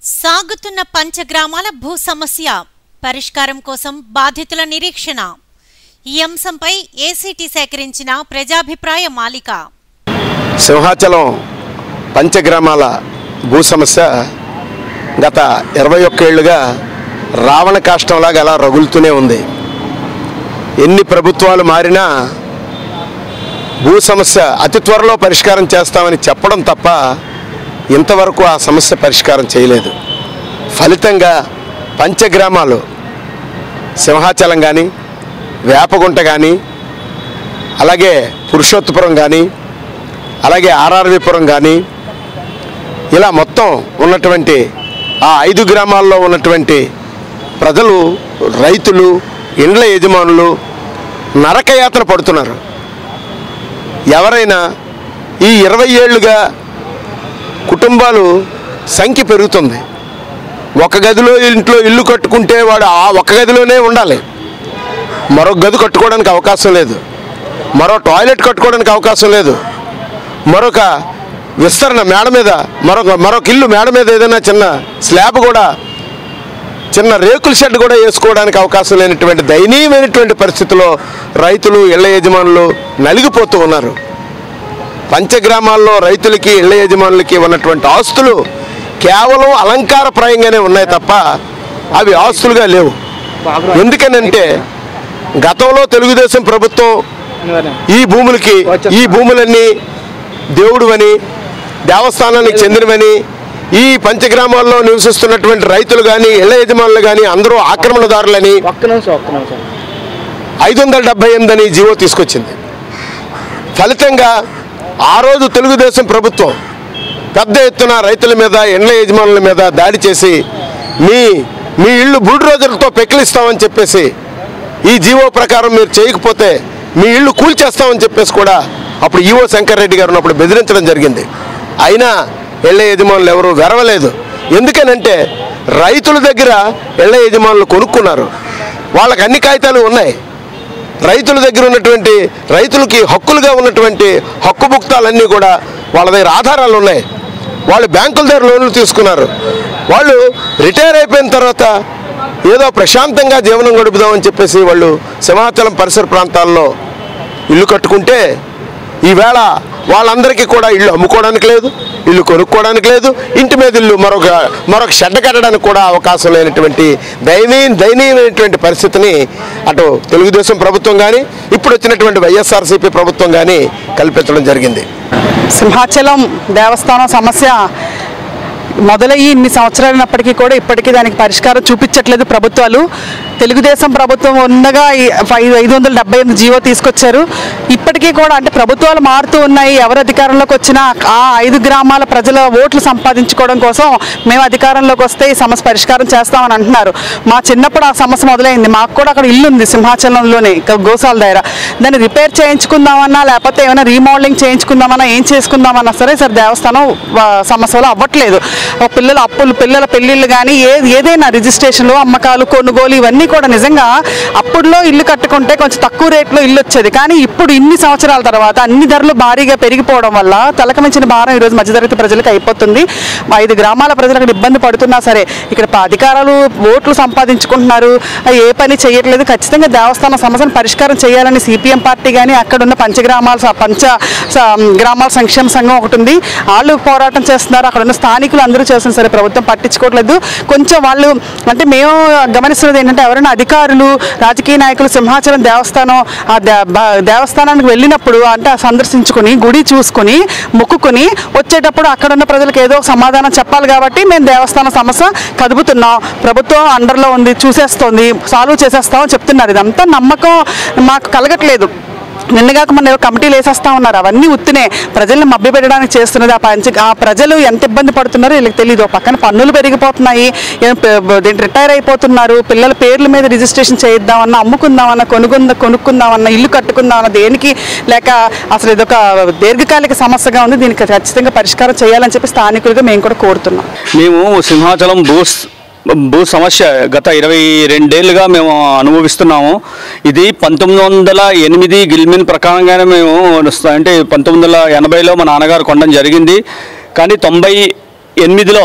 సాగుతున్న పంచగ్రామాల భూ సమస్య పరిష్కారం కోసం బాధితుల నిరీక్షణ ఈ అంశంపై ఏసీటీ సేకరించిన ప్రజాభిప్రాయ మాలిక సింహాచలం పంచగ్రామాల భూ సమస్య గత ఇరవై ఒక్కేళ్లుగా రావణ కాష్టంలాగా అలా రగులుతూనే ఉంది ఎన్ని ప్రభుత్వాలు మారినా భూ సమస్య అతి త్వరలో పరిష్కారం చేస్తామని చెప్పడం తప్ప ఇంతవరకు ఆ సమస్య పరిష్కారం చేయలేదు ఫలితంగా పంచగ్రామాలు సింహాచలం కానీ వేపగుంట కానీ అలాగే పురుషోత్తపురం కానీ అలాగే ఆర్ఆర్విపురం కానీ ఇలా మొత్తం ఉన్నటువంటి ఆ ఐదు గ్రామాల్లో ఉన్నటువంటి ప్రజలు రైతులు ఇండ్ల యజమానులు నరకయాతన పడుతున్నారు ఎవరైనా ఈ ఇరవై ఏళ్ళుగా కుటుంబాలు సంఖ్య పెరుగుతుంది ఒక గదిలో ఇంట్లో ఇల్లు కట్టుకుంటే వాడు ఆ ఒక గదిలోనే ఉండాలి మరొక గది కట్టుకోవడానికి అవకాశం లేదు మరో టాయిలెట్ కట్టుకోవడానికి అవకాశం లేదు మరొక విస్తరణ మేడ మీద మరొక మరొక ఇల్లు మేడ మీద ఏదైనా చిన్న స్లాబ్ కూడా చిన్న రేకుల షెడ్ కూడా వేసుకోవడానికి అవకాశం లేనటువంటి దయనీయమైనటువంటి పరిస్థితిలో రైతులు ఇళ్ల యజమానులు నలిగిపోతూ ఉన్నారు పంచగ్రామాల్లో రైతులకి ఇళ్ల యజమానులకి ఉన్నటువంటి ఆస్తులు కేవలం అలంకారప్రాయంగానే ఉన్నాయి తప్ప అవి ఆస్తులుగా లేవు ఎందుకనంటే గతంలో తెలుగుదేశం ప్రభుత్వం ఈ భూములకి ఈ భూములన్నీ దేవుడు అని దేవస్థానానికి చెందినవని ఈ పంచగ్రామాల్లో నివసిస్తున్నటువంటి రైతులు కానీ ఇళ్ల యజమానులు కానీ అందరూ ఆక్రమణదారులని ఒక్క నిమిషం ఒక్క నిమిషం ఐదు వందల డెబ్బై ఎనిమిది అని జీవో తీసుకొచ్చింది ఫలితంగా ఆ రోజు తెలుగుదేశం ప్రభుత్వం పెద్ద ఎత్తున రైతుల మీద ఇండ్ల యజమానుల మీద దాడి చేసి మీ మీ ఇళ్ళు బుల్డ్రోజర్లతో పెకిలిస్తామని చెప్పేసి ఈ జీవో ప్రకారం మీరు చేయకపోతే మీ ఇళ్ళు కూల్చేస్తామని చెప్పేసి కూడా అప్పుడు ఈవో శంకర్ రెడ్డి గారు ఉన్నప్పుడు బెదిరించడం జరిగింది అయినా ఇళ్ల యజమానులు ఎవరు వెరవలేదు ఎందుకనంటే రైతుల దగ్గర ఇళ్ల యజమానులు కొనుక్కున్నారు వాళ్ళకి అన్ని కాగితాలు ఉన్నాయి రైతుల దగ్గర ఉన్నటువంటి రైతులకి హక్కులుగా ఉన్నటువంటి హక్కు భుక్తాలన్నీ కూడా వాళ్ళ దగ్గర ఆధారాలు ఉన్నాయి వాళ్ళు బ్యాంకుల దగ్గర లోన్లు తీసుకున్నారు వాళ్ళు రిటైర్ అయిపోయిన తర్వాత ఏదో ప్రశాంతంగా జీవనం గడుపుదామని చెప్పేసి వాళ్ళు సింహాచలం పరిసర ప్రాంతాల్లో ఇల్లు కట్టుకుంటే ఈవేళ వాళ్ళందరికీ కూడా ఇల్లు అమ్ముకోవడానికి లేదు ఇల్లు కొనుక్కోవడానికి లేదు ఇంటి మీద ఇల్లు మరొక మరొక షెడ్ కట్టడానికి కూడా అవకాశం లేనటువంటి దయనీయ దయనీయమైనటువంటి పరిస్థితిని అటు తెలుగుదేశం ప్రభుత్వం కానీ ఇప్పుడు వచ్చినటువంటి వైఎస్ఆర్సీపీ ప్రభుత్వం కానీ కల్పించడం జరిగింది సింహాచలం దేవస్థానం సమస్య మొదలయ్యి ఇన్ని సంవత్సరాలైనప్పటికీ కూడా ఇప్పటికీ దానికి పరిష్కారం చూపించట్లేదు ప్రభుత్వాలు తెలుగుదేశం ప్రభుత్వం ఉండగా ఈ ఐదు ఐదు వందల డెబ్బై ఎనిమిది జీవో తీసుకొచ్చారు ఇప్పటికీ కూడా అంటే ప్రభుత్వాలు మారుతూ ఉన్నాయి ఎవరు అధికారంలోకి వచ్చినా ఆ ఐదు గ్రామాల ప్రజల ఓట్లు సంపాదించుకోవడం కోసం మేము అధికారంలోకి వస్తే ఈ సమస్య పరిష్కారం చేస్తామని అంటున్నారు మా చిన్నప్పుడు ఆ సమస్య మొదలైంది మాకు కూడా అక్కడ ఇల్లు ఉంది సింహాచలంలోనే ఇక గోసాల దగ్గర దాన్ని రిపేర్ చేయించుకుందామన్నా లేకపోతే ఏమైనా రీమోడలింగ్ చేయించుకుందామన్నా ఏం చేసుకుందామన్నా సరే సరే దేవస్థానం ఆ, సమస్యలు అవ్వట్లేదు ఒక పిల్లల అప్పులు పిల్లల పెళ్ళిళ్ళు కానీ ఏ ఏదైనా రిజిస్ట్రేషన్లు అమ్మకాలు కొనుగోలు ఇవన్నీ కూడా నిజంగా అప్పుడులో ఇల్లు కట్టుకుంటే కొంచెం తక్కువ రేట్లో ఇల్లు వచ్చేది కానీ ఇప్పుడు ఇన్ని సంవత్సరాల తర్వాత అన్ని ధరలు భారీగా పెరిగిపోవడం వల్ల తలకు మించిన భారం ఈరోజు మధ్యతరగతి ప్రజలకు అయిపోతుంది ఐదు గ్రామాల ప్రజలు అక్కడ ఇబ్బంది పడుతున్నా సరే ఇక్కడ ప- అధికారాలు ఓట్లు సంపాదించుకుంటున్నారు ఆ, ఏ పని చేయట్లేదు ఖచ్చితంగా దేవస్థానం సమస్యను పరిష్కారం చేయాలని సిపిఎం పార్టీ కానీ అక్కడ ఉన్న పంచగ్రామాల స- పంచ స- గ్రామాల సంక్షేమ సంఘం ఒకటి ఉంది వాళ్ళు పోరాటం చేస్తున్నారు అక్కడ ఉన్న స్థానికులు అందరూ చేస్తున్నారు సరే ప్రభుత్వం పట్టించుకోవట్లేదు కొంచెం వాళ్ళు అంటే మేము గమనిస్తున్నది ఏంటంటే ఎవరైనా అధికారులు రాజకీయ నాయకులు సింహాచలం దేవస్థానం ఆ దే- బ- దేవస్థానానికి వెళ్ళినప్పుడు అంటే ఆ సందర్శించుకొని గుడి చూసుకొని మొక్కుకొని వచ్చేటప్పుడు అక్కడ ఉన్న ప్రజలకు ఏదో ఒక సమాధానం చెప్పాలి కాబట్టి మేము దేవస్థానం సమస్య కదుపుతున్నాం ప్రభుత్వం అండర్లో ఉంది చూసేస్తోంది సాల్వ్ చేసేస్తామని చెప్తున్నారు ఇదంతా నమ్మకం మాకు కలగట్లేదు నిన్నగాక మన ఏదో కమిటీలు వేసేస్తా ఉన్నారు అవన్నీ ఉత్తినే ప్రజల్ని మభ్యపెట్టడానికి చేస్తున్నది ఆ పంచ ఆ ప్రజలు ఎంత ఇబ్బంది పడుతున్నారో వీళ్ళకి తెలియదు ఓ పక్కన పన్నులు పెరిగిపోతున్నాయి ఏం ప- బ- దేంట్లో రిటైర్ అయిపోతున్నారు పిల్లల పేర్ల మీద రిజిస్ట్రేషన్ చేయిద్దామన్నా అమ్ముకుందామన్నా కొనుక్కుందా కొనుక్కుందామన్నా ఇల్లు కట్టుకుందామన్నా దేనికి లేక అసలు ఇదొక దీర్ఘకాలిక సమస్యగా ఉంది దీనికి ఖచ్చితంగా పరిష్కారం చేయాలని చెప్పి స్థానికులుగా మేము కూడా కోరుతున్నాం మేము సింహాచలం భూస్ భూ సమస్య గత ఇరవై రెండేళ్లుగా మేము అనుభవిస్తున్నాము ఇది పంతొమ్మిది వందల ఎనిమిది గిల్మిన్ ప్రకారంగానే మేము అంటే పంతొమ్మిది వందల ఎనభైలో మా నాన్నగారు కొనడం జరిగింది కానీ తొంభై ఎనిమిదిలో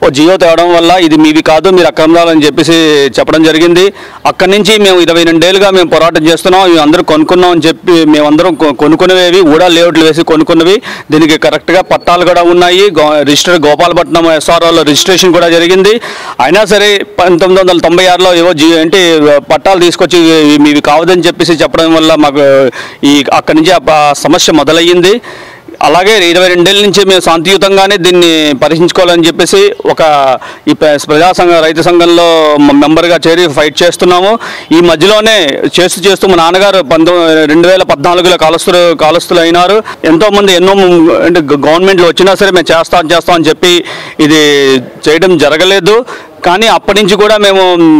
ఓ జియో తేవడం వల్ల ఇది మీవి కాదు మీరు అక్రమరాలని చెప్పేసి చెప్పడం జరిగింది అక్కడి నుంచి మేము ఇరవై రెండేళ్ళుగా మేము పోరాటం చేస్తున్నాం ఇవి అందరూ కొనుక్కున్నాం అని చెప్పి మేమందరం కొ- కొనుక్కునేవి ఊడా లేఅవుట్లు వేసి కొనుక్కున్నవి దీనికి కరెక్ట్గా పట్టాలు కూడా ఉన్నాయి గో- రిజిస్టర్ గోపాలపట్నం ఎస్ఆర్ఓలో రిజిస్ట్రేషన్ కూడా జరిగింది అయినా సరే పంతొమ్మిది వందల తొంభై ఆరులో ఏవో జీ ఏంటి పట్టాలు తీసుకొచ్చి ఇవి మీవి కావదని చెప్పేసి చెప్పడం వల్ల మాకు ఈ అక్కడి నుంచి ఆ ప- సమస్య మొదలయ్యింది అలాగే ఇరవై రెండేళ్ళ నుంచి మేము శాంతియుతంగానే దీన్ని పరిశీలించుకోవాలని చెప్పేసి ఒక ఈ ప్ర- ప్రజా సంఘ రైతు సంఘంలో మ- మెంబర్గా చేరి ఫైట్ చేస్తున్నాము ఈ మధ్యలోనే చేస్తూ చేస్తూ మా నాన్నగారు పంతొమ్మిది రెండు వేల పద్నాలుగులో కాలస్తులు కాలస్తులు అయినారు ఎంతోమంది ఎన్నో ము- అంటే గ- గవర్నమెంట్లు వచ్చినా సరే మేము చేస్తాం చేస్తాం అని చెప్పి ఇది చేయడం జరగలేదు కానీ అప్పటి నుంచి కూడా మేము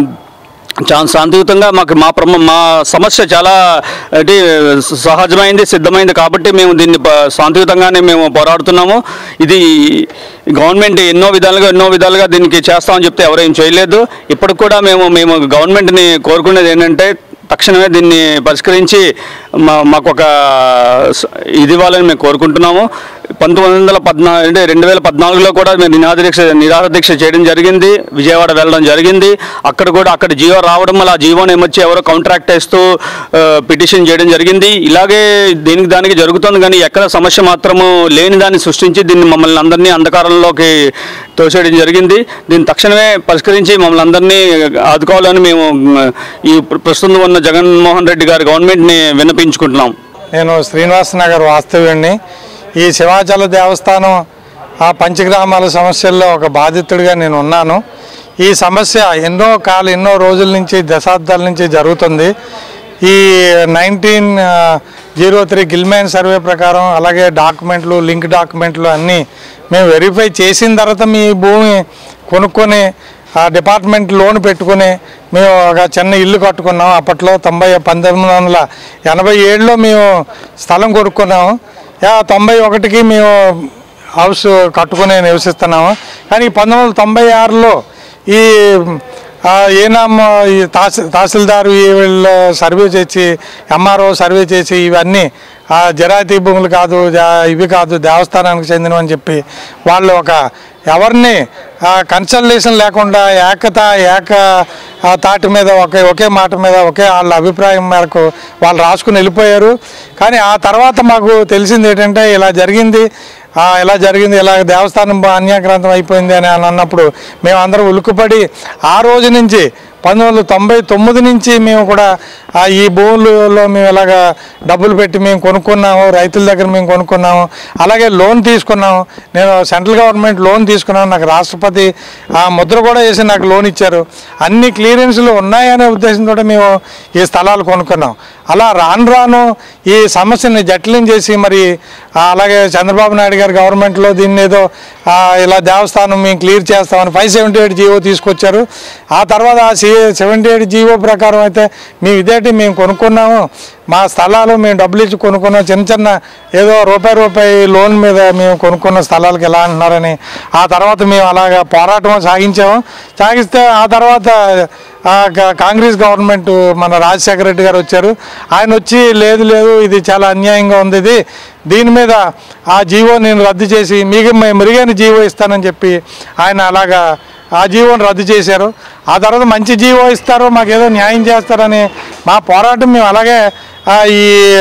చాలా శాంతియుతంగా మాకు మా ప్రమ మా సమస్య చాలా అంటే సహజమైంది సిద్ధమైంది కాబట్టి మేము దీన్ని ప- శాంతియుతంగానే మేము పోరాడుతున్నాము ఇది గవర్నమెంట్ ఎన్నో విధాలుగా ఎన్నో విధాలుగా దీనికి చేస్తామని చెప్తే ఎవరేం చేయలేదు ఇప్పటికి కూడా మేము మేము గవర్నమెంట్ని కోరుకునేది ఏంటంటే తక్షణమే దీన్ని పరిష్కరించి మా మాకు ఒక స- ఇది ఇవ్వాలని మేము కోరుకుంటున్నాము పంతొమ్మిది వందల పద్నా అంటే రెండు వేల పద్నాలుగులో కూడా మేము నిరాహార దీక్ష నిరాహార దీక్ష చేయడం జరిగింది విజయవాడ వెళ్ళడం జరిగింది అక్కడ కూడా అక్కడ జీవో రావడం వల్ల ఆ జీవోని ఏమొచ్చి ఎవరో కాంట్రాక్ట్ వేస్తూ ఆ, పిటిషన్ చేయడం జరిగింది ఇలాగే దీనికి దానికి జరుగుతుంది కానీ ఎక్కడ సమస్య మాత్రము లేని దాన్ని సృష్టించి దీన్ని మమ్మల్ని అందరినీ అంధకారంలోకి తోసేయడం జరిగింది దీన్ని తక్షణమే పరిష్కరించి మమ్మల్ని అందరినీ ఆదుకోవాలని మేము ఆ, ఈ ప్ర- ప్రస్తుతం ఉన్న జగన్మోహన్ రెడ్డి గారి గవర్నమెంట్ని విన్నపించుకుంటున్నాం నేను శ్రీనివాస నగర్ వాస్తవ్యుడిని ఈ శివాచల దేవస్థానం ఆ పంచగ్రామాల సమస్యల్లో ఒక బాధితుడిగా నేను ఉన్నాను ఈ సమస్య ఎన్నో కాలం ఎన్నో రోజుల నుంచి దశాబ్దాల నుంచి జరుగుతుంది ఈ నైన్టీన్ జీరో త్రీ గిల్మెన్ సర్వే ప్రకారం అలాగే డాక్యుమెంట్లు లింక్ డాక్యుమెంట్లు అన్నీ మేము వెరిఫై చేసిన తర్వాత మీ భూమి కొనుక్కొని ఆ డిపార్ట్మెంట్ లోన్ పెట్టుకుని మేము ఒక చిన్న ఇల్లు కట్టుకున్నాం అప్పట్లో తొంభై పంతొమ్మిది వందల ఎనభై ఏడులో మేము స్థలం కొనుక్కున్నాము యా, తొంభై ఒకటికి మేము హౌస్ కట్టుకుని నివసిస్తున్నాము కానీ పంతొమ్మిది వందల తొంభై ఆరులో ఈ ఆ, ఏనామ్ ఈ తహసీ తహసీల్దారు ఈ వీళ్ళు సర్వే చేసి ఎంఆర్ఓ సర్వే చేసి ఇవన్నీ ఆ జరాతీ భూములు కాదు జా- ఇవి కాదు దేవస్థానానికి చెందినవని చెప్పి వాళ్ళు ఒక ఎవరిని కన్సల్టేషన్ లేకుండా ఏకత ఏక ఆ, తాటి మీద ఒకే ఒకే మాట మీద ఒకే వాళ్ళ అభిప్రాయం మేరకు వాళ్ళు రాసుకుని వెళ్ళిపోయారు కానీ ఆ తర్వాత మాకు తెలిసింది ఏంటంటే ఇలా జరిగింది ఆ, ఇలా జరిగింది ఇలా దేవస్థానం బా- అన్యాక్రాంతం అయిపోయింది అని అని అన్నప్పుడు మేము అందరం ఉలుక్కుపడి ఆ రోజు నుంచి పంతొమ్మిది వందల తొంభై తొమ్మిది నుంచి మేము కూడా ఆ, ఈ భూములలో మేము ఇలాగ డబ్బులు పెట్టి మేము కొనుక్కున్నాము రైతుల దగ్గర మేము కొనుక్కున్నాము అలాగే లోన్ తీసుకున్నాము నేను సెంట్రల్ గవర్నమెంట్ లోన్ తీసుకున్నాను నాకు రాష్ట్రపతి ఆ ముద్ర కూడా వేసి నాకు లోన్ ఇచ్చారు అన్ని క్లియరెన్స్లు ఉన్నాయనే ఉద్దేశంతో మేము ఈ స్థలాలు కొనుక్కున్నాం అలా రాను రాను ఈ సమస్యని జటిలం చేసి మరి ఆ, అలాగే చంద్రబాబు నాయుడు గారి గవర్నమెంట్లో దీన్ని ఏదో ఆ, ఇలా దేవస్థానం మేము క్లియర్ చేస్తామని ఫైవ్ సెవెంటీ ఎయిట్ జీవో తీసుకొచ్చారు ఆ తర్వాత ఆ సి సెవెంటీ ఎయిట్ జీవో ప్రకారం అయితే మేము ఇదేంటి మేము కొనుక్కున్నాము మా స్థలాలు మేము డబ్బులు ఇచ్చి కొనుక్కున్నాం చిన్న చిన్న ఏదో రూపాయి రూపాయి లోన్ మీద మేము కొనుక్కున్న స్థలాలకు ఎలా అంటున్నారని ఆ తర్వాత మేము అలాగా పోరాటం సాగించాము సాగిస్తే ఆ తర్వాత ఆ కా- కాంగ్రెస్ గవర్నమెంట్ మన రాజశేఖర రెడ్డి గారు వచ్చారు ఆయన వచ్చి లేదు లేదు ఇది చాలా అన్యాయంగా ఉంది ఇది దీని మీద ఆ జీవో నేను రద్దు చేసి మీకు మే- మెరుగైన జీవో ఇస్తానని చెప్పి ఆయన అలాగా ఆ జీవోని రద్దు చేశారు ఆ తర్వాత మంచి జీవో ఇస్తారు మాకేదో న్యాయం చేస్తారని మా పోరాటం మేము అలాగే ఆ, ఈ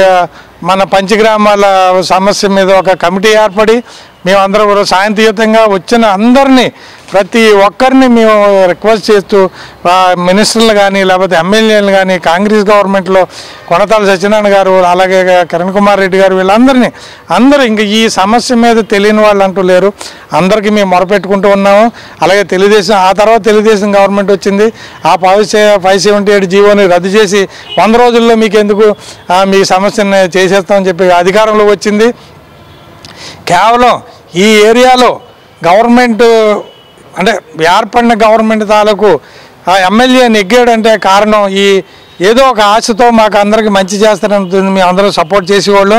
మన పంచగ్రామాల సమస్య మీద ఒక కమిటీ ఏర్పడి మేమందరం కూడా శాంతియుతంగా వచ్చిన అందరినీ ప్రతి ఒక్కరిని మేము రిక్వెస్ట్ చేస్తూ ఆ, మినిస్టర్లు కానీ లేకపోతే ఎమ్మెల్యేలు కానీ కాంగ్రెస్ గవర్నమెంట్లో కొనతాల సత్యనారాయణ గారు అలాగే కిరణ్ కుమార్ రెడ్డి గారు వీళ్ళందరినీ అందరూ ఇంకా ఈ సమస్య మీద తెలియని వాళ్ళు అంటూ లేరు అందరికీ మేము మొరపెట్టుకుంటూ ఉన్నాము అలాగే తెలుగుదేశం ఆ తర్వాత తెలుగుదేశం గవర్నమెంట్ వచ్చింది ఆ ఫైవ్ ఫైవ్ సెవెంటీ ఎయిట్ జీవోని రద్దు చేసి వంద రోజుల్లో మీకు ఎందుకు ఆ, మీ సమస్యని చేసేస్తామని చెప్పి అధికారంలో వచ్చింది కేవలం ఈ ఏరియాలో గవర్నమెంట్ అంటే ఏర్పడిన గవర్నమెంట్ తాలూకు ఆ ఎమ్మెల్యే నెగ్గాడంటే కారణం ఈ ఏదో ఒక ఆశతో మాకు అందరికి మంచి చేస్తారని మేము అందరం సపోర్ట్ చేసేవాళ్ళం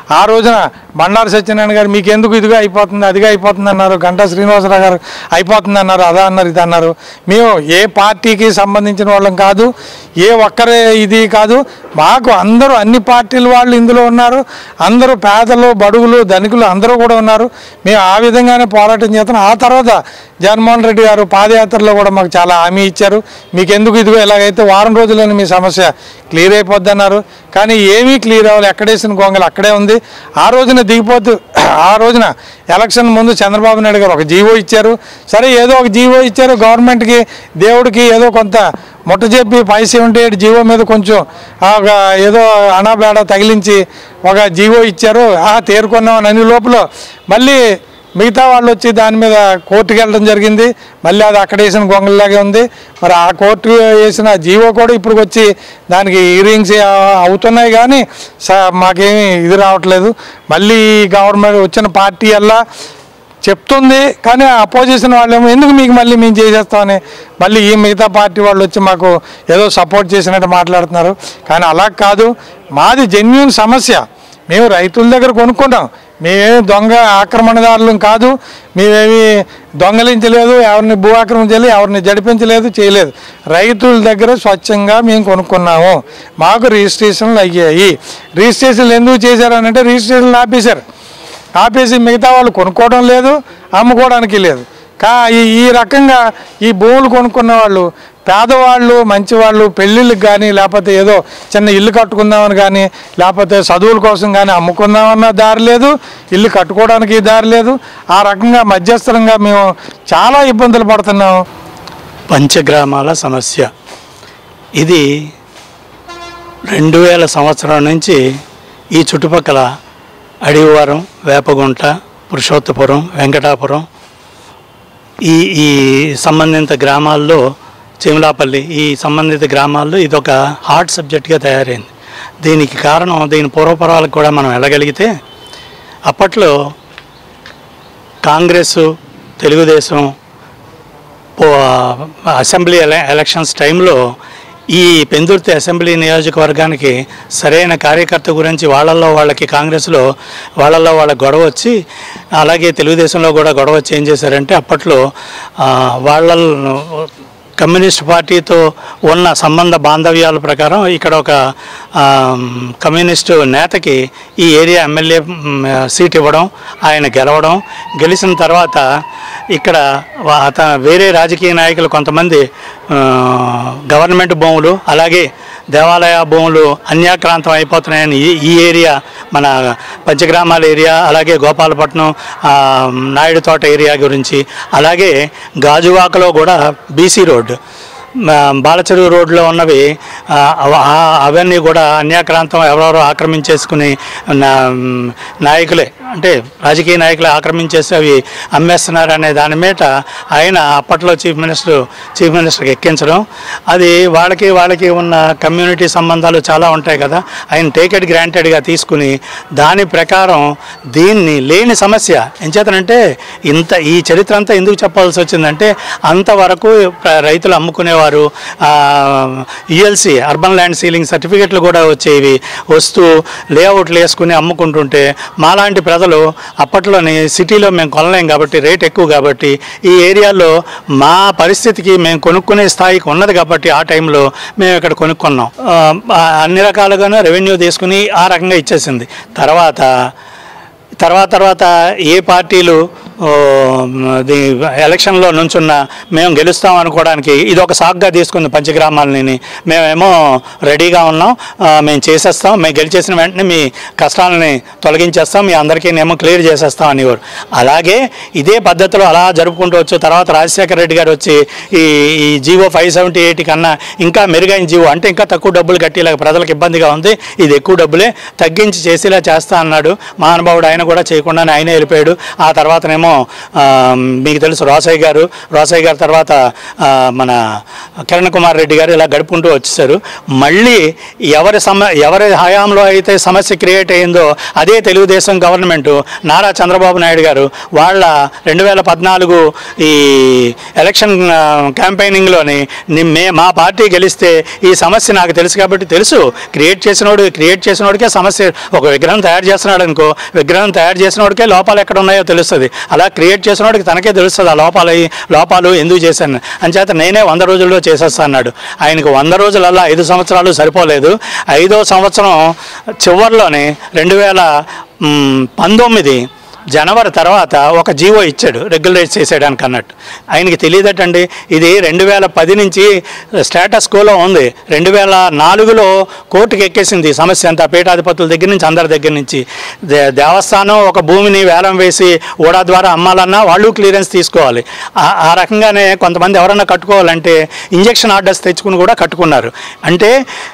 ఆ రోజున బండారు సత్యనారాయణ గారు మీకు ఎందుకు ఇదిగా అయిపోతుంది అదిగా అయిపోతుంది అన్నారు గంటా శ్రీనివాసరావు గారు అయిపోతుంది అన్నారు అదా అన్నారు ఇది అన్నారు మేము ఏ పార్టీకి సంబంధించిన వాళ్ళం కాదు ఏ ఒక్కరే ఇది కాదు మాకు అందరూ అన్ని పార్టీల వాళ్ళు ఇందులో ఉన్నారు అందరూ పేదలు బడుగులు ధనికులు అందరూ కూడా ఉన్నారు మేము ఆ విధంగానే పోరాటం చేస్తున్నాం ఆ తర్వాత జగన్మోహన్ రెడ్డి గారు పాదయాత్రలో కూడా మాకు చాలా హామీ ఇచ్చారు మీకు ఎందుకు ఇదిగో ఎలాగైతే వారం రోజుల్లోనే మీ సమస్య క్లియర్ అయిపోద్ది అన్నారు కానీ ఏమీ క్లియర్ అవ్వాలి ఎక్కడేసిన గొంగలు అక్కడే ఉంది ఆ రోజున దిగిపోతూ ఆ రోజున ఎలక్షన్ ముందు చంద్రబాబు నాయుడు గారు ఒక జీవో ఇచ్చారు సరే ఏదో ఒక జీవో ఇచ్చారు గవర్నమెంట్కి దేవుడికి ఏదో కొంత ముట్ట చెప్పి ఫైవ్ సెవెంటీ ఎయిట్ జీవో మీద కొంచెం ఆ ఒక ఏదో అనాబేడ తగిలించి ఒక జీవో ఇచ్చారు ఆ తేరుకున్నాం అని అన్ని లోపల మళ్ళీ మిగతా వాళ్ళు వచ్చి దాని మీద కోర్టుకి వెళ్ళడం జరిగింది మళ్ళీ అది అక్కడ వేసిన గొంగల్లాగే ఉంది మరి ఆ కోర్టు వేసిన జీవో కూడా ఇప్పుడు వచ్చి దానికి హీరింగ్స్ అవుతున్నాయి కానీ స- మాకేమీ ఇది రావట్లేదు మళ్ళీ గవర్నమెంట్ వచ్చిన పార్టీ అల్లా చెప్తుంది కానీ అపోజిషన్ వాళ్ళేమో ఎందుకు మీకు మళ్ళీ మేము చేసేస్తామని మళ్ళీ ఈ మిగతా పార్టీ వాళ్ళు వచ్చి మాకు ఏదో సపోర్ట్ చేసినట్టు మాట్లాడుతున్నారు కానీ అలా కాదు మాది జెన్యున్ సమస్య మేము రైతుల దగ్గర కొనుక్కున్నాం మేమేమి దొంగ ఆక్రమణదారులు కాదు మేమేమి దొంగలించలేదు ఎవరిని భూ ఆక్రమించలేదు ఎవరిని జడిపించలేదు చేయలేదు రైతుల దగ్గర స్వచ్ఛంగా మేము కొనుక్కున్నాము మాకు రిజిస్ట్రేషన్లు అయ్యాయి రిజిస్ట్రేషన్లు ఎందుకు చేశారనంటే రిజిస్ట్రేషన్లు ఆపేశారు ఆపేసి మిగతా వాళ్ళు కొనుక్కోవడం లేదు అమ్ముకోవడానికి లేదు కా ఈ ఈ రకంగా ఈ భూములు కొనుక్కున్న వాళ్ళు పేదవాళ్ళు మంచివాళ్ళు పెళ్ళిళ్ళకి కానీ లేకపోతే ఏదో చిన్న ఇల్లు కట్టుకుందామని కానీ లేకపోతే చదువుల కోసం కానీ అమ్ముకుందామన్న దారి లేదు ఇల్లు కట్టుకోవడానికి దారి లేదు ఆ రకంగా మధ్యస్థరంగా మేము చాలా ఇబ్బందులు పడుతున్నాము పంచగ్రామాల సమస్య ఇది రెండు వేల సంవత్సరం నుంచి ఈ చుట్టుపక్కల అడివారం వేపగుంట పురుషోత్తపురం వెంకటాపురం ఈ ఈ సంబంధిత గ్రామాల్లో చిమలాపల్లి ఈ సంబంధిత గ్రామాల్లో ఇదొక హార్ట్ సబ్జెక్ట్గా తయారైంది దీనికి కారణం దీని పూర్వపరాలకు కూడా మనం వెళ్ళగలిగితే అప్పట్లో కాంగ్రెస్ తెలుగుదేశం పో- అసెంబ్లీ ఎల ఎలక్షన్స్ టైంలో ఈ పెందుర్తి అసెంబ్లీ నియోజకవర్గానికి సరైన కార్యకర్త గురించి వాళ్ళల్లో వాళ్ళకి కాంగ్రెస్లో వాళ్ళల్లో వాళ్ళ గొడవ వచ్చి అలాగే తెలుగుదేశంలో కూడా గొడవ వచ్చి ఏం చేశారంటే అప్పట్లో ఆ, వాళ్ళ కమ్యూనిస్ట్ పార్టీతో ఉన్న సంబంధ బాంధవ్యాల ప్రకారం ఇక్కడ ఒక ఆ, కమ్యూనిస్టు నేతకి ఈ ఏరియా ఎమ్మెల్యే మ్, సీట్ ఇవ్వడం ఆయన గెలవడం గెలిచిన తర్వాత ఇక్కడ వా- అత వేరే రాజకీయ నాయకులు కొంతమంది ఆ, గవర్నమెంట్ భూములు అలాగే దేవాలయ భూములు అన్యాక్రాంతం అయిపోతున్నాయని ఈ ఈ ఏరియా మన పంచగ్రామాల ఏరియా అలాగే గోపాలపట్నం ఆ, నాయుడు తోట ఏరియా గురించి అలాగే గాజువాకలో కూడా బీసీ రోడ్డు ఆ, బాలచెరువు రోడ్లో ఉన్నవి ఆ, అవ- ఆ- అవన్నీ కూడా అన్యాక్రాంతం ఎవరెవరో ఆక్రమించేసుకుని నా నాయకులే అంటే రాజకీయ నాయకులే ఆక్రమించేసి అవి అమ్మేస్తున్నారు అనే దాని మీద ఆయన అప్పట్లో చీఫ్ మినిస్టర్ చీఫ్ మినిస్టర్కి ఎక్కించడం అది వాళ్ళకి వాళ్ళకి ఉన్న కమ్యూనిటీ సంబంధాలు చాలా ఉంటాయి కదా ఆయన టేక్ ఇట్ గ్రాంటెడ్గా తీసుకుని దాని ప్రకారం దీన్ని లేని సమస్య ఎంచేతనంటే ఇంత ఈ చరిత్ర అంతా ఎందుకు చెప్పాల్సి వచ్చిందంటే అంతవరకు ప్ర- రైతులు అమ్ముకునేవారు యుఎల్సి అర్బన్ ల్యాండ్ సీలింగ్ సర్టిఫికెట్లు కూడా వచ్చేవి వస్తూ లేఅవుట్లు వేసుకుని అమ్ముకుంటుంటే మాలాంటి ప్రజలు అప్పట్లోని సిటీలో మేము కొనలేం కాబట్టి రేట్ ఎక్కువ కాబట్టి ఈ ఏరియాలో మా పరిస్థితికి మేము కొనుక్కునే స్థాయికి ఉన్నది కాబట్టి ఆ టైంలో మేము ఇక్కడ కొనుక్కున్నాం ఆ, అన్ని రకాలుగాను రెవెన్యూ తీసుకుని ఆ రకంగా ఇచ్చేసింది తర్వాత తర్వాత తర్వాత ఏ పార్టీలు ఓ, ది ఎలక్షన్లో నుంచున్న మేము గెలుస్తాం అనుకోవడానికి ఇది ఒక సాగ్గా తీసుకుంది పంచగ్రామాలని మేమేమో రెడీగా ఉన్నాం ఆ, మేము చేసేస్తాం మేము గెలిచేసిన వెంటనే మీ కష్టాలని తొలగించేస్తాం మీ అందరికీ నేమో క్లియర్ చేసేస్తాం అనేవారు అలాగే ఇదే పద్ధతిలో అలా జరుపుకుంటూ వచ్చు తర్వాత రాజశేఖర రెడ్డి గారు వచ్చి ఈ ఈ జీవో ఫైవ్ సెవెంటీ ఎయిట్ కన్నా ఇంకా మెరుగైన జీవో అంటే ఇంకా తక్కువ డబ్బులు కట్టేలాగా ప్రజలకు ఇబ్బందిగా ఉంది ఇది ఎక్కువ డబ్బులే తగ్గించి చేసేలా చేస్తా అన్నాడు మహానుభావుడు ఆయన కూడా చేయకుండానే ఆయనే వెళ్ళిపోయాడు ఆ తర్వాతనేమో ఏమో ఆ, మీకు తెలుసు రోసయ్య గారు రోసయ్య గారు తర్వాత ఆ, మన కిరణ్ కుమార్ రెడ్డి గారు ఇలా గడుపుకుంటూ వచ్చేసారు మళ్ళీ ఎవరి సమ ఎవరి హయాంలో అయితే సమస్య క్రియేట్ అయిందో అదే తెలుగుదేశం గవర్నమెంట్ నారా చంద్రబాబు నాయుడు గారు వాళ్ళ రెండు వేల పద్నాలుగు ఈ ఎలక్షన్ ఆ, క్యాంపెయినింగ్లోని ని- మే మా పార్టీ గెలిస్తే ఈ సమస్య నాకు తెలుసు కాబట్టి తెలుసు క్రియేట్ చేసినోడు క్రియేట్ చేసినోడికే సమస్య ఒక విగ్రహం తయారు చేస్తున్నాడు అనుకో విగ్రహం తయారు చేసినోడికే లోపాలు ఎక్కడ ఉన్నాయో తెలుస్తుంది అలా క్రియేట్ చేసినోడికి తనకే తెలుస్తుంది ఆ లోపాలు అయి- లోపాలు ఎందుకు చేశాను అంచేత నేనే వంద రోజుల్లో చేసేస్తా అన్నాడు ఆయనకు వంద రోజులల్లా ఐదు సంవత్సరాలు సరిపోలేదు ఐదో సంవత్సరం చివరిలోనే రెండు వేల మ్, పంతొమ్మిది జనవరి తర్వాత ఒక జీవో ఇచ్చాడు రెగ్యులేట్ చేసేయడానికి అన్నట్టు ఆయనకి తెలియదటండి ఇది రెండు వేల పది నుంచి స్టేటస్ కోలో ఉంది రెండు వేల నాలుగులో కోర్టుకి ఎక్కేసింది ఈ సమస్య అంతా పీఠాధిపతుల దగ్గర నుంచి అందరి దగ్గర నుంచి దే- దేవస్థానం ఒక భూమిని వేలం వేసి ఓడా ద్వారా అమ్మాలన్నా వాళ్ళు క్లియరెన్స్ తీసుకోవాలి ఆ- ఆ రకంగానే కొంతమంది ఎవరన్నా కట్టుకోవాలంటే ఇంజక్షన్ ఆర్డర్స్ తెచ్చుకుని కూడా కట్టుకున్నారు అంటే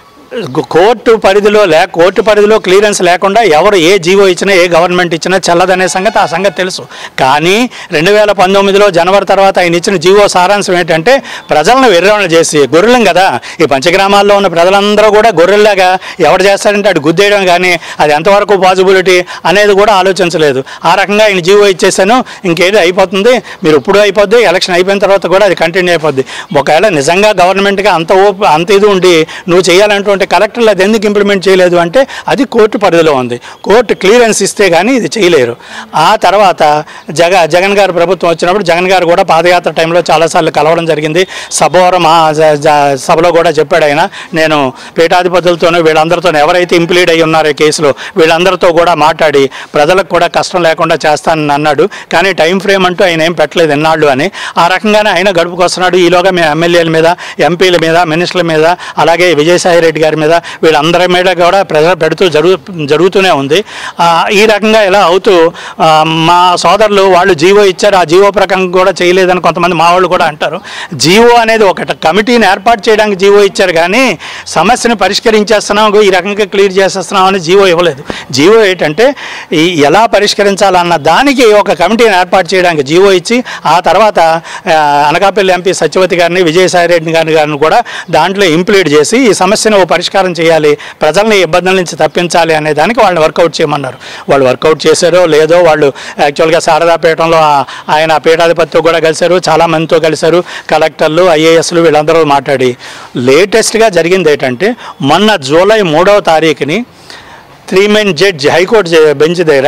గు- కోర్టు పరిధిలో లే కోర్టు పరిధిలో క్లియరెన్స్ లేకుండా ఎవరు ఏ జీవో ఇచ్చినా ఏ గవర్నమెంట్ ఇచ్చినా చెల్లదనే సంగతి ఆ సంగతి తెలుసు కానీ రెండు వేల పంతొమ్మిదిలో జనవరి తర్వాత ఆయన ఇచ్చిన జీవో సారాంశం ఏంటంటే ప్రజలను వెర్రవణ చేసి గొర్రెలం కదా ఈ పంచగ్రామాల్లో ఉన్న ప్రజలందరూ కూడా గొర్రెల్లాగా ఎవరు చేస్తాడంటే అటు గుద్దేయడం కానీ అది ఎంతవరకు పాసిబిలిటీ అనేది కూడా ఆలోచించలేదు ఆ రకంగా ఆయన జీవో ఇచ్చేసాను ఇంకేది అయిపోతుంది మీరు ఇప్పుడు అయిపోద్ది ఎలక్షన్ అయిపోయిన తర్వాత కూడా అది కంటిన్యూ అయిపోద్ది ఒకవేళ నిజంగా గవర్నమెంట్గా అంత ఓపు అంత ఇది ఉండి నువ్వు చేయాలంటుంటే కలెక్టర్లు అది ఎందుకు ఇంప్లిమెంట్ చేయలేదు అంటే అది కోర్టు పరిధిలో ఉంది కోర్టు క్లియరెన్స్ ఇస్తే కానీ ఇది చేయలేరు ఆ తర్వాత జగ జగన్ గారు ప్రభుత్వం వచ్చినప్పుడు జగన్ గారు కూడా పాదయాత్ర టైంలో చాలాసార్లు కలవడం జరిగింది సభవరం ఆ జ- జ- సభలో కూడా చెప్పాడు ఆయన నేను పీఠాధిపతులతోనూ వీళ్ళందరితో ఎవరైతే ఇంప్లీడ్ అయి ఉన్నారో ఈ కేసులో వీళ్ళందరితో కూడా మాట్లాడి ప్రజలకు కూడా కష్టం లేకుండా చేస్తానని అన్నాడు కానీ టైం ఫ్రేమ్ అంటూ ఆయన ఏం పెట్టలేదు ఎన్నాళ్ళు అని ఆ రకంగానే ఆయన గడుపుకొస్తున్నాడు ఈలోగా మేము ఎమ్మెల్యేల మీద ఎంపీల మీద మినిస్టర్ల మీద అలాగే విజయసాయి రెడ్డి గారి మీద వీళ్ళందరి మీద కూడా ప్రెజర్ పెడుతూ జరుగు జరుగుతూనే ఉంది ఆ, ఈ రకంగా ఇలా అవుతూ ఆ, మా సోదరులు వాళ్ళు జీవో ఇచ్చారు ఆ జీవో ప్రకారం కూడా చేయలేదని కొంతమంది మా వాళ్ళు కూడా అంటారు జీవో అనేది ఒక కమిటీని ఏర్పాటు చేయడానికి జీవో ఇచ్చారు కానీ సమస్యను పరిష్కరించేస్తున్నాం ఈ రకంగా క్లియర్ చేసేస్తున్నాం అని జీవో ఇవ్వలేదు జీవో ఏంటంటే ఈ ఎలా పరిష్కరించాలన్న దానికి ఒక కమిటీని ఏర్పాటు చేయడానికి జీవో ఇచ్చి ఆ తర్వాత ఆ, అనకాపల్లి ఎంపీ సత్యవతి గారిని విజయసాయి రెడ్డి గారిని గారిని కూడా దాంట్లో ఇంప్లీడ్ చేసి ఈ సమస్యను ఓ పరిష్కారం చేయాలి ప్రజల్ని ఇబ్బందుల నుంచి తప్పించాలి అనే దానికి వాళ్ళని వర్కౌట్ చేయమన్నారు వాళ్ళు వర్కౌట్ చేశారో లేదో వాళ్ళు యాక్చువల్గా శారదాపీఠంలో ఆ- ఆయన పీఠాధిపతితో కూడా కలిశారు చాలా మందితో కలిశారు కలెక్టర్లు ఐఏఎస్లు వీళ్ళందరూ మాట్లాడి లేటెస్ట్గా జరిగింది ఏంటంటే మొన్న జూలై మూడవ తారీఖుని త్రీ మెన్ జడ్జ్ హైకోర్టు జ- బెంచ్ దగ్గర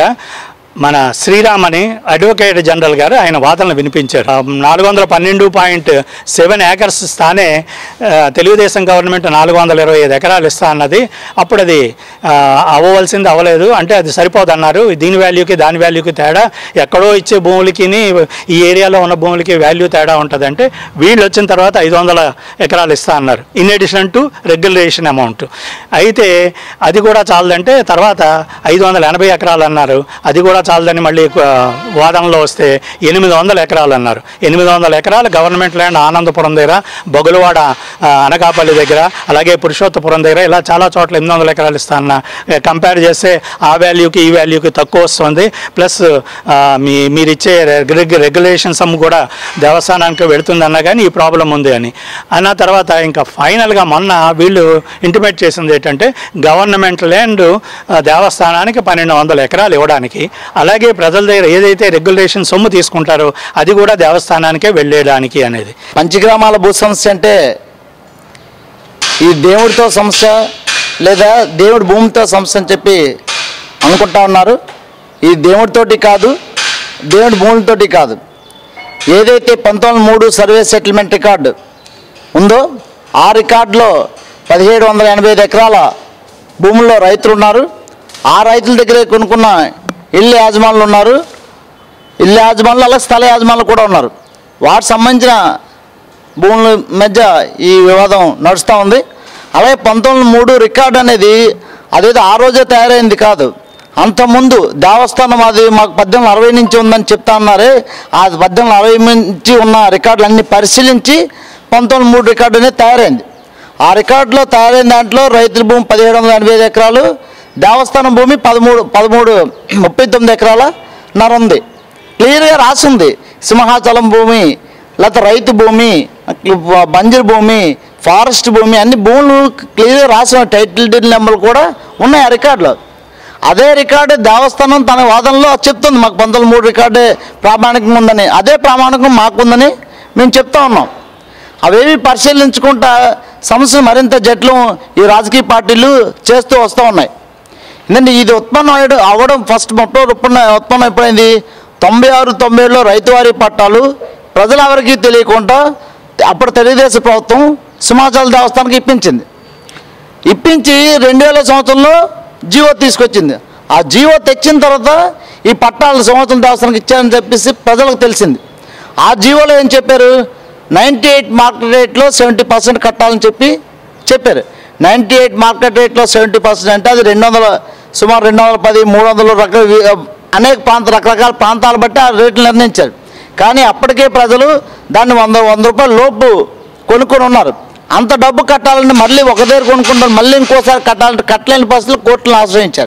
మన శ్రీరామ్ అని అడ్వకేట్ జనరల్ గారు ఆయన వాదనలు వినిపించారు నాలుగు వందల పన్నెండు పాయింట్ సెవెన్ ఏకర్స్ స్థానే ఆ, తెలుగుదేశం గవర్నమెంట్ నాలుగు వందల ఇరవై ఐదు ఎకరాలు ఇస్తా అన్నది అప్పుడు అది ఆ, అవ్వవలసింది అవ్వలేదు అంటే అది సరిపోదన్నారు దీని వాల్యూకి దాని వాల్యూకి తేడా ఎక్కడో ఇచ్చే భూములకి ఈ ఏరియాలో ఉన్న భూములకి వాల్యూ తేడా ఉంటుంది అంటే వీళ్ళు వచ్చిన తర్వాత ఐదు వందల ఎకరాలు ఇస్తా అన్నారు in addition to regulation amount అయితే అది కూడా చాలదంటే తర్వాత ఐదు వందల ఎనభై ఎకరాలు అన్నారు అది కూడా చాలదని మళ్ళీ ఆ, వాదనలో వస్తే ఎనిమిది వందల ఎకరాలు అన్నారు ఎనిమిది వందల ఎకరాలు గవర్నమెంట్ ల్యాండ్ ఆనందపురం దగ్గర బొగులవాడ ఆ, అనకాపల్లి దగ్గర అలాగే పురుషోత్తపురం దగ్గర ఇలా చాలా చోట్ల ఎనిమిది వందల ఎకరాలు ఇస్తా అన్న కంపేర్ చేస్తే ఆ వాల్యూకి ఈ వాల్యూకి తక్కువ వస్తుంది ప్లస్ ఆ, మీ మీరు ఇచ్చే రెగ్యు రెగ్యులేషన్ సమ్ కూడా దేవస్థానానికి వెళుతుంది అన్నా కానీ ఈ ప్రాబ్లం ఉంది అని అన్న తర్వాత ఇంకా ఫైనల్గా మొన్న వీళ్ళు ఇంటిమేట్ చేసింది ఏంటంటే గవర్నమెంట్ ల్యాండ్ ఆ, దేవస్థానానికి పన్నెండు వందల ఎకరాలు ఇవ్వడానికి అలాగే ప్రజల దగ్గర ఏదైతే రెగ్యులేషన్ సొమ్ము తీసుకుంటారో అది కూడా దేవస్థానానికే వెళ్ళేయడానికి అనేది పంచగ్రామాల భూ సమస్య అంటే ఈ దేవుడితో సమస్య లేదా దేవుడి భూమితో సమస్య అని చెప్పి అనుకుంటా ఉన్నారు ఈ దేవుడితోటి కాదు దేవుడి భూములతోటి కాదు ఏదైతే పంతొమ్మిది మూడు సర్వే సెటిల్మెంట్ రికార్డు ఉందో ఆ రికార్డులో పదిహేడు వందల ఎనభై ఐదు ఎకరాల భూముల్లో రైతులు ఉన్నారు ఆ రైతుల దగ్గరే కొనుక్కున్న ఇల్లు యాజమానులు ఉన్నారు ఇల్లు యాజమానులు అలాగే స్థల యాజమానులు కూడా ఉన్నారు వాటికి సంబంధించిన భూముల మధ్య ఈ వివాదం నడుస్తూ ఉంది అలాగే పంతొమ్మిది మూడు రికార్డు అనేది అదేదో ఆ రోజే తయారైంది కాదు అంతకుముందు దేవస్థానం అది మాకు పద్దెనిమిది అరవై నుంచి ఉందని చెప్తా అన్నారే ఆ పద్దెనిమిది అరవై నుంచి ఉన్న రికార్డులు అన్ని పరిశీలించి పంతొమ్మిది మూడు రికార్డు అనేది తయారైంది ఆ రికార్డులో తయారైన దాంట్లో రైతుల భూమి పదిహేడు వందల ఎనభై ఐదు ఎకరాలు దేవస్థానం భూమి పదమూడు పదమూడు ముప్పై తొమ్మిది ఎకరాల నర ఉంది క్లియర్గా రాసింది సింహాచలం భూమి లేకపోతే రైతు భూమి బంజరు భూమి ఫారెస్ట్ భూమి అన్ని భూములు క్లియర్గా రాసిన టైటిల్ డీడ్ నెంబర్లు కూడా ఉన్నాయి ఆ రికార్డులో అదే రికార్డు దేవస్థానం తన వాదనలో చెప్తుంది మాకు పంతొమ్మిది మూడు రికార్డే ప్రామాణికంగా ఉందని అదే ప్రామాణికం మాకుందని మేము చెప్తా ఉన్నాం అవేవి పరిశీలించుకుంటా సమస్యను మరింత జట్లు ఈ రాజకీయ పార్టీలు చేస్తూ వస్తూ ఉన్నాయి ఎందుకంటే ఇది ఉత్పన్నం అయ్యడం అవ్వడం ఫస్ట్ మొత్తం ఉత్పన్న ఉత్పన్నం ఎప్పుడైంది తొంభై ఆరు తొంభై ఏడులో రైతువారీ పట్టాలు ప్రజలు ఎవరికి తెలియకుండా అప్పుడు తెలుగుదేశం ప్రభుత్వం సింహాచల దేవస్థానానికి ఇప్పించింది ఇప్పించి రెండు వేల సంవత్సరంలో జీవో తీసుకొచ్చింది ఆ జీవో తెచ్చిన తర్వాత ఈ పట్టాలు సంవత్సరం దేవస్థానానికి ఇచ్చారని చెప్పేసి ప్రజలకు తెలిసింది ఆ జీవోలో ఏం చెప్పారు నైంటీ ఎయిట్ మార్కెట్ రేట్లో సెవెంటీ పర్సెంట్ కట్టాలని చెప్పి చెప్పారు నైంటీ ఎయిట్ మార్కెట్ రేట్లో సెవెంటీ పర్సెంట్ అంటే అది రెండు వందల సుమారు రెండు వందల పది మూడు వందలు రకాల అనేక ప్రాంత రకరకాల ప్రాంతాలు బట్టి ఆ రేట్లు నిర్ణయించారు కానీ అప్పటికే ప్రజలు దాన్ని వంద వంద రూపాయల లోపు కొనుక్కొని ఉన్నారు అంత డబ్బు కట్టాలంటే మళ్ళీ ఒక దగ్గర కొనుక్కుంటారు మళ్ళీ ఇంకోసారి కట్టాలంటే కట్టలేని పరిస్థితులు కోర్టులను ఆశ్రయించారు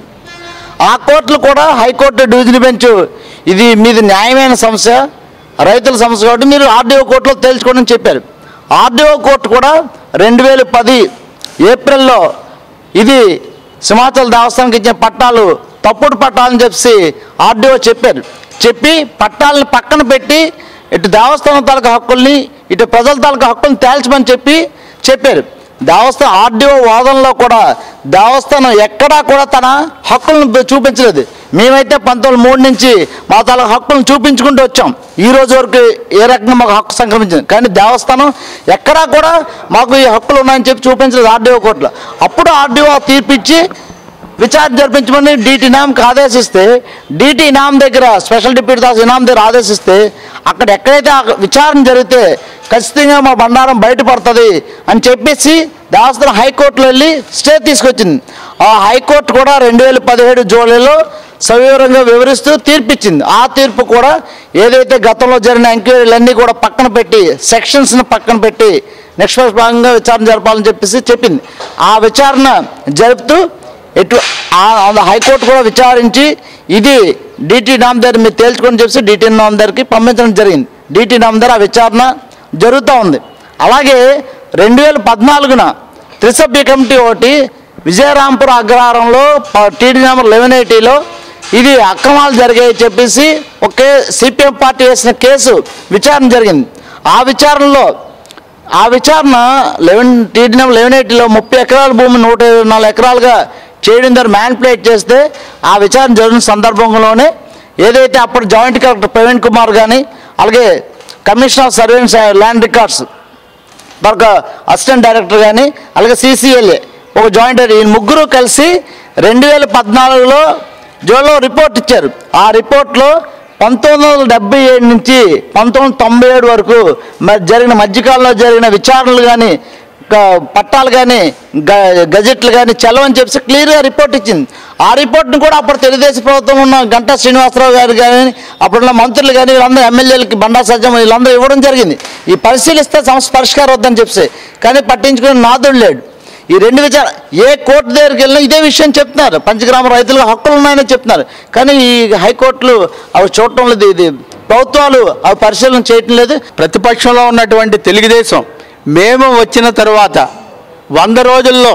ఆ కోర్టులు కూడా హైకోర్టు డివిజన్ బెంచ్ ఇది మీది న్యాయమైన సమస్య రైతుల సమస్య కాబట్టి మీరు ఆర్డీఓ కోర్టులో తేల్చుకోండి అని చెప్పారు ఆర్డీఓ కోర్టు కూడా రెండు వేల పది ఏప్రిల్లో ఇది సింహాచల్ దేవస్థానానికి ఇచ్చిన పట్టాలు తప్పుడు పట్టాలని చెప్పి ఆర్డీఓ చెప్పారు చెప్పి పట్టాలని పక్కన పెట్టి ఇటు దేవస్థానం తాలూకా హక్కుల్ని ఇటు ప్రజల తాలూకా హక్కుల్ని తేల్చమని చెప్పి చెప్పారు దేవస్థానం ఆర్డీఓ వాదనలో కూడా దేవస్థానం ఎక్కడా కూడా తన హక్కులను చూపించలేదు మేమైతే పంతొమ్మిది మూడు నుంచి మా తాలూకా హక్కులను చూపించుకుంటూ వచ్చాం ఈ రోజు వరకు ఏ రకంగా మాకు హక్కు సంక్రమించింది కానీ దేవస్థానం ఎక్కడా కూడా మాకు ఈ హక్కులు ఉన్నాయని చెప్పి చూపించలేదు ఆర్డీఓ కోర్టులో అప్పుడు ఆర్డీఓ తీర్పిచ్చి విచారణ జరిపించమని డీటీ ఇనాంకి ఆదేశిస్తే డీటీ ఇనాం దగ్గర స్పెషల్ డిప్యూటీ దాస్ ఇనాం దగ్గర ఆదేశిస్తే అక్కడ ఎక్కడైతే ఆ విచారణ జరిగితే ఖచ్చితంగా మా బండారం బయటపడుతుంది అని చెప్పేసి దేవస్థానం హైకోర్టులో వెళ్ళి స్టే తీసుకొచ్చింది ఆ హైకోర్టు కూడా రెండు వేల పదిహేడు జూలైలో సవివరంగా వివరిస్తూ తీర్పిచ్చింది ఆ తీర్పు కూడా ఏదైతే గతంలో జరిగిన ఎంక్వైరీలన్నీ కూడా పక్కన పెట్టి సెక్షన్స్ని పక్కన పెట్టి నిష్పక్షపాతంగా విచారణ జరపాలని చెప్పేసి చెప్పింది ఆ విచారణ జరుపుతూ ఎటు ఆ- ఆ హైకోర్టు కూడా విచారించి ఇది డిటి నామదారి మీరు తేల్చుకొని చెప్పి డిటి నామదారికి పంపించడం జరిగింది డిటి నామదారి ఆ విచారణ జరుగుతూ ఉంది అలాగే రెండు వేల పద్నాలుగున త్రిసభ్య కమిటీ ఒకటి విజయరాంపుర అగ్రహారంలో టీడీ నెంబర్ లెవెన్ ఎయిటీలో ఇది అక్రమాలు జరిగాయి చెప్పేసి ఒకే సిపిఎం పార్టీ వేసిన కేసు విచారణ జరిగింది ఆ విచారణలో ఆ విచారణ లెవెన్ టీడీ నెంబర్ లెవెన్ ఎయిటీలో ముప్పై ఎకరాల భూమి నూట ఇరవై నాలుగు ఎకరాలుగా చేయడం ద్వారా మ్యాన్ప్లేట్ చేస్తే ఆ విచారణ జరిగిన సందర్భంలోనే ఏదైతే అప్పుడు జాయింట్ కలెక్టర్ ప్రవీణ్ కుమార్ కానీ అలాగే commissioner of surveys land records మరొక అసిస్టెంట్ డైరెక్టర్ కానీ అలాగే సిసిఎల్ఏ ఒక జాయింట్ డైరెక్టర్ ఈ ముగ్గురు కలిసి రెండు వేల పద్నాలుగులో జోలో రిపోర్ట్ ఇచ్చారు ఆ రిపోర్ట్లో పంతొమ్మిది వందల డెబ్బై ఏడు నుంచి పంతొమ్మిది వందల తొంభై ఏడు వరకు మరి జరిగిన మధ్యకాలంలో జరిగిన విచారణలు కానీ గ- పట్టాలు కానీ గ- గజెట్లు కానీ చెలవని చెప్పి క్లియర్గా రిపోర్ట్ ఇచ్చింది ఆ రిపోర్ట్ని కూడా అప్పుడు తెలుగుదేశం ప్రభుత్వం ఉన్న గంటా శ్రీనివాసరావు గారు కానీ అప్పుడున్న మంత్రులు కానీ వీళ్ళందరూ ఎమ్మెల్యేలకి బండా సజ్జం వీళ్ళందరూ ఇవ్వడం జరిగింది ఈ పరిశీలిస్తే సమస్య పరిష్కారం వద్దని చెప్పి కానీ పట్టించుకుని నాదుడు లేడు ఈ రెండు విచార ఏ కోర్టు దగ్గరికి వెళ్ళినా ఇదే విషయం చెప్తున్నారు పంచగ్రామ రైతులకు హక్కులు ఉన్నాయని చెప్తున్నారు కానీ ఈ హైకోర్టులు అవి చూడటం లేదు ఇది ప్రభుత్వాలు అవి పరిశీలన చేయటం లేదు ప్రతిపక్షంలో ఉన్నటువంటి తెలుగుదేశం మేము వచ్చిన తర్వాత వంద రోజుల్లో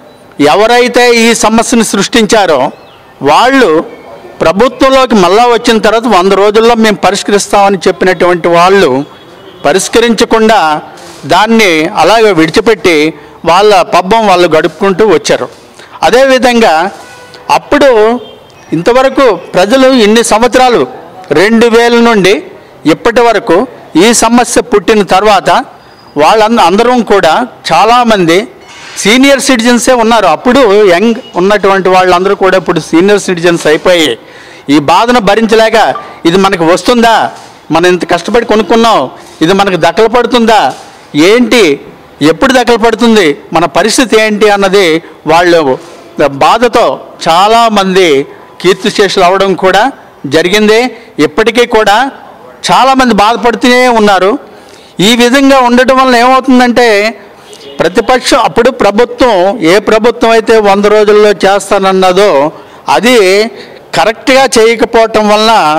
ఎవరైతే ఈ సమస్యను సృష్టించారో వాళ్ళు ప్రభుత్వంలోకి మళ్ళా వచ్చిన తర్వాత వంద రోజుల్లో మేము పరిష్కరిస్తామని చెప్పినటువంటి వాళ్ళు పరిష్కరించకుండా దాన్ని అలాగే విడిచిపెట్టి వాళ్ళ పబ్బం వాళ్ళు గడుపుకుంటూ వచ్చారు అదేవిధంగా అప్పుడు ఇంతవరకు ప్రజలు ఇన్ని సంవత్సరాలు రెండు వేల నుండి ఇప్పటి వరకు ఈ సమస్య పుట్టిన తర్వాత వాళ్ళంద అందరం కూడా చాలామంది సీనియర్ సిటిజన్సే ఉన్నారు అప్పుడు యంగ్ ఉన్నటువంటి వాళ్ళందరూ కూడా ఇప్పుడు సీనియర్ సిటిజన్స్ అయిపోయి ఈ బాధను భరించలేక ఇది మనకు వస్తుందా మనం ఇంత కష్టపడి కొనుక్కున్నాం ఇది మనకు దక్కలు పడుతుందా ఏంటి ఎప్పుడు దక్కలు పడుతుంది మన పరిస్థితి ఏంటి అన్నది వాళ్ళు బాధతో చాలామంది కీర్తిశేషులు అవడం కూడా జరిగింది ఇప్పటికీ కూడా చాలామంది బాధపడుతూనే ఉన్నారు ఈ విధంగా ఉండటం వల్ల ఏమవుతుందంటే ప్రతిపక్షం అప్పుడు ప్రభుత్వం ఏ ప్రభుత్వం అయితే వంద రోజుల్లో చేస్తానన్నదో అది కరెక్ట్గా చేయకపోవటం వలన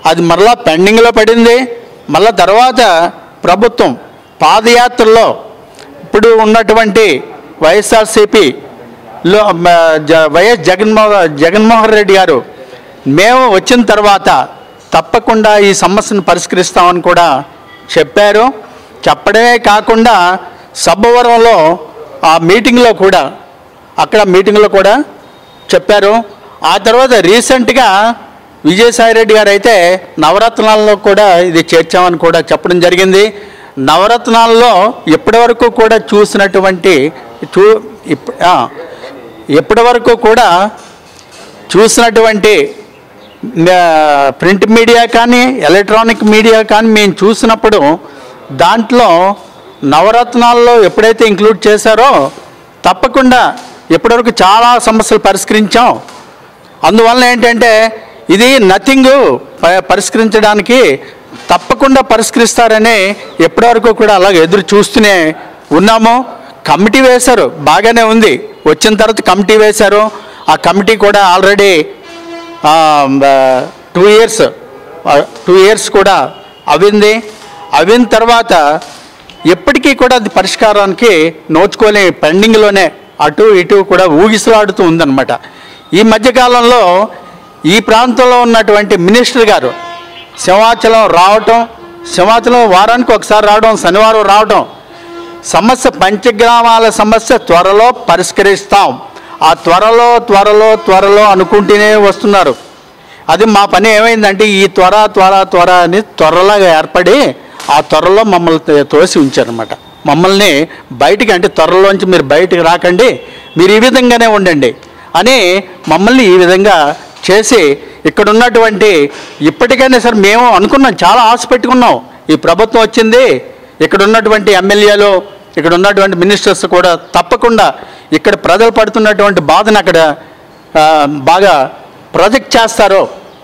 అది మరలా పెండింగ్లో పడింది మళ్ళా తర్వాత ప్రభుత్వం పాదయాత్రలో ఇప్పుడు ఉన్నటువంటి వైఎస్ఆర్సిపిలో వైఎస్ జగన్మోహన్ జగన్మోహన్ రెడ్డి గారు మేము వచ్చిన తర్వాత తప్పకుండా ఈ సమస్యను పరిష్కరిస్తామని కూడా చెప్పారు చెప్పడమే కాకుండా సబ్బవరంలో ఆ మీటింగ్లో కూడా అక్కడ మీటింగ్లో కూడా చెప్పారు ఆ తర్వాత రీసెంట్గా విజయసాయిరెడ్డి గారు అయితే నవరత్నాల్లో కూడా ఇది చేర్చామని కూడా చెప్పడం జరిగింది నవరత్నాల్లో ఇప్పటివరకు కూడా చూసినటువంటి చూ ఇప్ ఆ, ఇప్పటివరకు కూడా చూసినటువంటి ఆ, ప్రింట్ మీడియా కానీ ఎలక్ట్రానిక్ మీడియా కానీ మేము చూసినప్పుడు దాంట్లో నవరత్నాల్లో ఎప్పుడైతే ఇంక్లూడ్ చేశారో తప్పకుండా ఇప్పటివరకు చాలా సమస్యలు పరిష్కరించాం అందువల్ల ఏంటంటే ఇది నథింగ్ పరిష్కరించడానికి తప్పకుండా పరిష్కరిస్తారని ఎప్పటివరకు కూడా అలాగే ఎదురు చూస్తూనే ఉన్నాము కమిటీ వేశారు బాగానే ఉంది వచ్చిన తర్వాత కమిటీ వేశారు ఆ కమిటీ కూడా already two years two years కూడా అవింది అవిన తర్వాత ఎప్పటికీ కూడా అది పరిష్కారానికి నోచుకొని పెండింగ్లోనే అటు ఇటు కూడా ఊగిసలాడుతూ ఉందన్నమాట ఈ మధ్యకాలంలో ఈ ప్రాంతంలో ఉన్నటువంటి మినిస్టర్ గారు సింహాచలం రావటం సింహాచలం వారానికి ఒకసారి రావడం శనివారం రావటం సమస్య పంచగ్రామాల సమస్య త్వరలో పరిష్కరిస్తాం ఆ త్వరలో త్వరలో త్వరలో అనుకుంటూనే వస్తున్నారు అది మా పని ఏమైందంటే ఈ త్వర త్వర త్వర అని త్వరలాగా ఏర్పడి ఆ త్వరలో మమ్మల్ని తో- తోసి ఉంచారనమాట మమ్మల్ని బయటికి అంటే త్వరలోంచి మీరు బయటికి రాకండి మీరు ఈ విధంగానే ఉండండి అని మమ్మల్ని ఈ విధంగా చేసి ఇక్కడ ఉన్నటువంటి ఇప్పటికైనా సరే మేము అనుకున్నాం చాలా ఆశ పెట్టుకున్నాం ఈ ప్రభుత్వం వచ్చింది ఇక్కడ ఉన్నటువంటి ఎమ్మెల్యేలు ఇక్కడ ఉన్నటువంటి మినిస్టర్స్ కూడా తప్పకుండా ఇక్కడ ప్రజలు పడుతున్నటువంటి బాధను అక్కడ ఆ, బాగా ప్రొజెక్ట్ చేస్తారో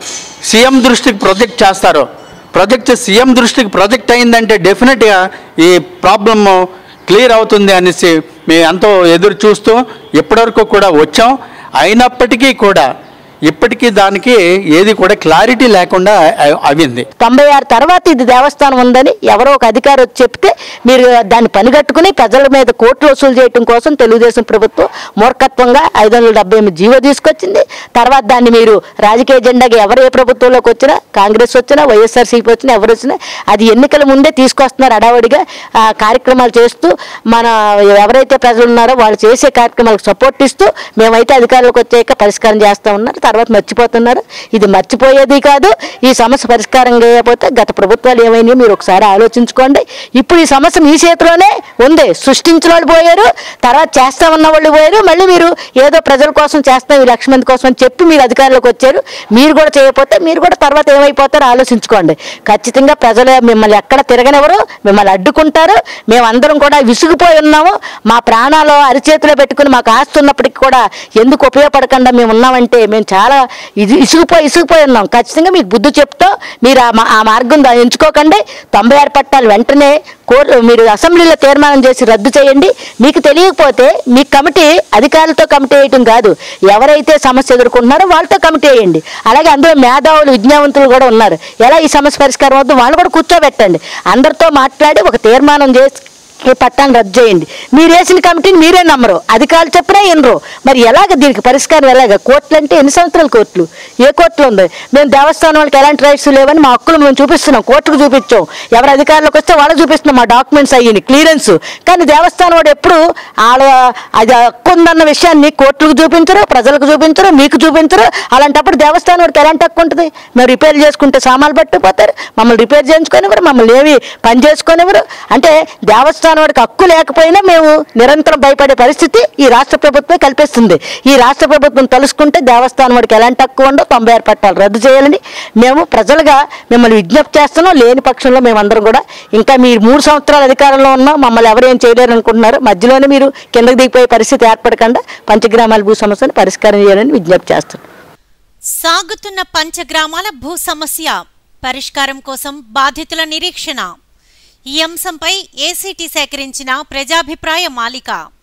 సీఎం దృష్టికి ప్రొజెక్ట్ చేస్తారో ప్రొజెక్ట్ సీఎం దృష్టికి ప్రొజెక్ట్ అయిందంటే డెఫినెట్గా ఈ ప్రాబ్లమ్ క్లియర్ అవుతుంది అనేసి మేము ఎంతో ఎదురు చూస్తూ ఇప్పటివరకు కూడా వచ్చాం అయినప్పటికీ కూడా ఇప్పటికీ దానికి ఏది కూడా క్లారిటీ లేకుండా అ- అవింది తొంభై ఆరు తర్వాత ఇది దేవస్థానం ఉందని ఎవరో ఒక అధికారి వచ్చి చెప్తే మీరు దాన్ని పనిగట్టుకుని ప్రజల మీద కోట్లు వసూలు చేయడం కోసం తెలుగుదేశం ప్రభుత్వం మూర్ఖత్వంగా ఐదు వందల డెబ్బై ఎనిమిది జీవో తీసుకొచ్చింది తర్వాత దాన్ని మీరు రాజకీయ జెండాకి ఎవరు ఏ ప్రభుత్వంలోకి వచ్చినా కాంగ్రెస్ వచ్చినా వైఎస్ఆర్సీపీ వచ్చినా ఎవరు వచ్చినా అది ఎన్నికల ముందే తీసుకొస్తున్నారు అడావడిగా ఆ కార్యక్రమాలు చేస్తూ మన ఎవరైతే ప్రజలు ఉన్నారో వాళ్ళు చేసే కార్యక్రమాలకు సపోర్ట్ ఇస్తూ మేమైతే అధికారులకు వచ్చాక పరిష్కారం చేస్తా ఉన్నారు తర్వాత మర్చిపోతున్నారు ఇది మర్చిపోయేది కాదు ఈ సమస్య పరిష్కారం చేయకపోతే గత ప్రభుత్వాలు ఏమైనాయో మీరు ఒకసారి ఆలోచించుకోండి ఇప్పుడు ఈ సమస్య మీ చేతిలోనే ఉంది సృష్టించిన వాళ్ళు పోయారు తర్వాత చేస్తామన్న వాళ్ళు పోయారు మళ్ళీ మీరు ఏదో ప్రజల కోసం చేస్తాం ఈ లక్ష మంది కోసం అని చెప్పి మీరు అధికారులకు వచ్చారు మీరు కూడా చేయకపోతే మీరు కూడా తర్వాత ఏమైపోతారో ఆలోచించుకోండి ఖచ్చితంగా ప్రజలు మిమ్మల్ని ఎక్కడ తిరగనివ్వరు మిమ్మల్ని అడ్డుకుంటారు మేమందరం కూడా విసిగిపోయి ఉన్నాము మా ప్రాణాలు అరిచేతిలో పెట్టుకుని మాకు ఆస్తి ఉన్నప్పటికీ కూడా ఎందుకు ఉపయోగపడకుండా మేము ఉన్నామంటే మేము చాలా ఇది ఇసుగుపోయి ఇసుగుపోయి ఉన్నాం ఖచ్చితంగా మీకు బుద్ధి చెప్తాం మీరు ఆ మా- ఆ మార్గం దా- ఎంచుకోకండి తొంభై ఆరు పట్టాలు వెంటనే కోర్ మీరు అసెంబ్లీలో తీర్మానం చేసి రద్దు చేయండి మీకు తెలియకపోతే మీ కమిటీ అధికారులతో కమిటీ వేయటం కాదు ఎవరైతే సమస్య ఎదుర్కొంటున్నారో వాళ్ళతో కమిటీ వేయండి అలాగే అందులో మేధావులు విజ్ఞావంతులు కూడా ఉన్నారు ఎలా ఈ సమస్య పరిష్కారం అవుతుందో వాళ్ళు కూడా కూర్చోబెట్టండి అందరితో మాట్లాడి ఒక తీర్మానం చేసి ఈ పట్టాన్ని రద్దు చేయండి మీరు వేసిన కమిటీని మీరే నమ్మరు అధికారులు చెప్పినా వినరు మరి ఎలాగ దీనికి పరిష్కారం ఎలాగ కోర్టులు అంటే ఎన్ని సంవత్సరాల కోర్టులు ఏ కోర్టులు ఉంది మేము దేవస్థానం వాళ్ళకి ఎలాంటి రైట్స్ లేవని మా హక్కులు మేము చూపిస్తున్నాం కోర్టుకు చూపించాం ఎవరు అధికారులకు వస్తే వాళ్ళకి చూపిస్తున్నాం మా డాక్యుమెంట్స్ అయ్యి క్లియరెన్స్ కానీ దేవస్థానం వాడు ఎప్పుడు వాళ్ళ అది హక్కు ఉందన్న విషయాన్ని కోర్టులకు చూపించరు ప్రజలకు చూపించరు మీకు చూపించరు అలాంటప్పుడు దేవస్థానం వాడికి ఎలాంటి హక్కు ఉంటుంది మేము రిపేర్ చేసుకుంటే సామాన్లు పట్టుకుపోతారు మమ్మల్ని రిపేర్ చేయించుకొనివ్వరు మమ్మల్ని ఏవి పని చేసుకొనివ్వరు అంటే దేవస్థానం వాడికి హక్కు లేకపోయినా మేము నిరంతరం భయపడే పరిస్థితి ఈ రాష్ట్ర ప్రభుత్వమే కల్పిస్తుంది ఈ రాష్ట్ర ప్రభుత్వం తలుసుకుంటే దేవస్థానం వాడికి ఎలాంటి హక్కు ఉండో తొంభై ఆరు పట్టాలు రద్దు చేయాలని మేము ప్రజలుగా మిమ్మల్ని విజ్ఞప్తి చేస్తున్నాం లేని పక్షంలో మేమందరం కూడా ఇంకా మీరు మూడు సంవత్సరాల అధికారంలో ఉన్నాం మమ్మల్ని ఎవరు ఏం చేయలేరు అనుకుంటున్నారు మధ్యలోనే మీరు కిందకి దిగిపోయే పరిస్థితి ఏర్పడకుండా పంచగ్రామాల భూ సమస్యను పరిష్కారం చేయాలని విజ్ఞప్తి చేస్తున్నాం సాగుతున్న పంచగ్రామాల భూ సమస్య పరిష్కారం కోసం బాధితుల నిరీక్షణ ఈ అంశంపై ఏసీటీ సేకరించిన ప్రజాభిప్రాయ మాలిక